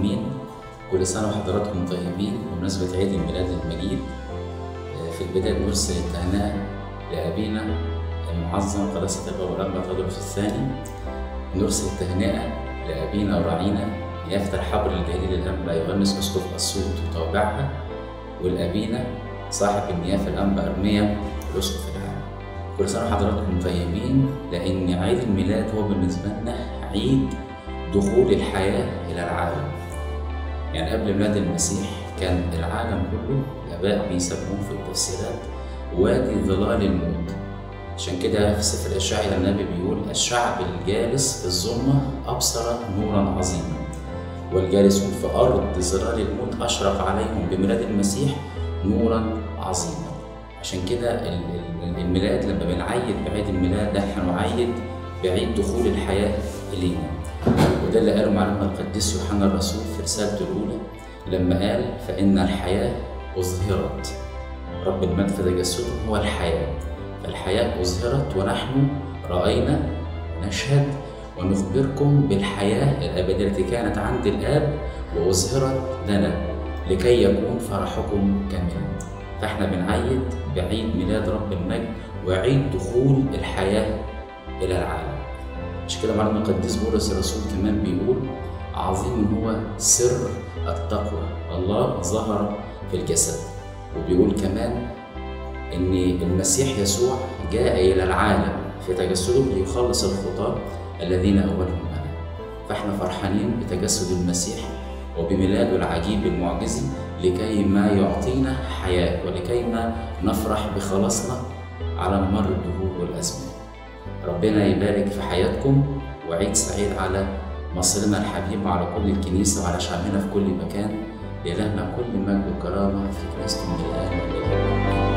المترنمين كل سنة وحضراتكم طيبين بمناسبة عيد الميلاد المجيد في البداية نرسل التهنئة لأبينا المعظم قداسة البابا والأنبا تودروس الثاني نرسل التهنئة لأبينا وراعينا يافت الحبر الجليل الأنبا يوهنس أسقف أسيوط وتوبعها والأبينا صاحب النيافة الأنبا أرميا الأسقف العام كل سنة وحضراتكم طيبين لأن عيد الميلاد هو بالنسبة لنا عيد دخول الحياة إلى العالم يعني قبل ميلاد المسيح كان العالم كله الآباء بيسموه في التفسيرات وادي ظلال الموت عشان كده في سفر إشعياء النبي بيقول الشعب الجالس في الظلمة أبصر نورا عظيما والجالسون في أرض ظلال الموت أشرق عليهم بميلاد المسيح نورا عظيما عشان كده الميلاد لما بنعيد بعيد الميلاد احنا نعيد بعيد دخول الحياة إلينا وده اللي قاله معلمنا القديس يوحنا الرسول في رسالته الأولى لما قال فإن الحياة أظهرت رب المجد في تجسده هو الحياة فالحياة أظهرت ونحن رأينا نشهد ونخبركم بالحياة الأبدية التي كانت عند الآب وأظهرت لنا لكي يكون فرحكم كاملا فاحنا بنعيد بعيد ميلاد رب المجد وعيد دخول الحياة إلى العالم عشان كده معلم القديس بولس الرسول كمان بيقول عظيم هو سر التقوى الله ظهر في الجسد وبيقول كمان ان المسيح يسوع جاء الى العالم في تجسده ليخلص الخطاة الذين اولهم انا فاحنا فرحانين بتجسد المسيح وبميلاده العجيب المعجزي لكي ما يعطينا حياة ولكي ما نفرح بخلاصنا على مر الدهور والأزمان ربنا يبارك في حياتكم وعيد سعيد على مصرنا الحبيب وعلى كل الكنيسة وعلى شعبنا في كل مكان لإلهنا كل مجد وكرامة في كنيسة الآن والإله